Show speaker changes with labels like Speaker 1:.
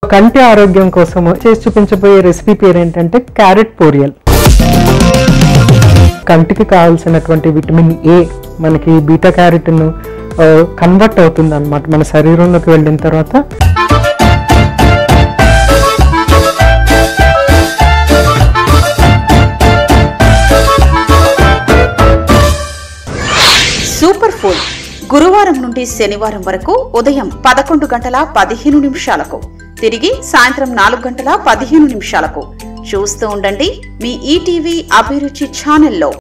Speaker 1: కంటి ఆరోగ్యం కోసం చేసి చూపించబోయే రెసిపీ పేరు ఏంటంటే క్యారెట్ పోరియల్ కంటికి కావాల్సినటువంటి విటమిన్ ఏ మనకి బీటా క్యారెటిన్ కన్వర్ట్ అవుతుంది అనమాట మన శరీరంలోకి వెళ్ళిన తర్వాత
Speaker 2: సూపర్ ఫుడ్ గురువారం నుండి శనివారం వరకు ఉదయం పదకొండు గంటల పదిహేను నిమిషాలకు తిరిగి సాయంత్రం నాలుగు గంటల పదిహేను నిమిషాలకు చూస్తూ ఉండండి మీ ఈటీవీ అభిరుచి ఛానల్లో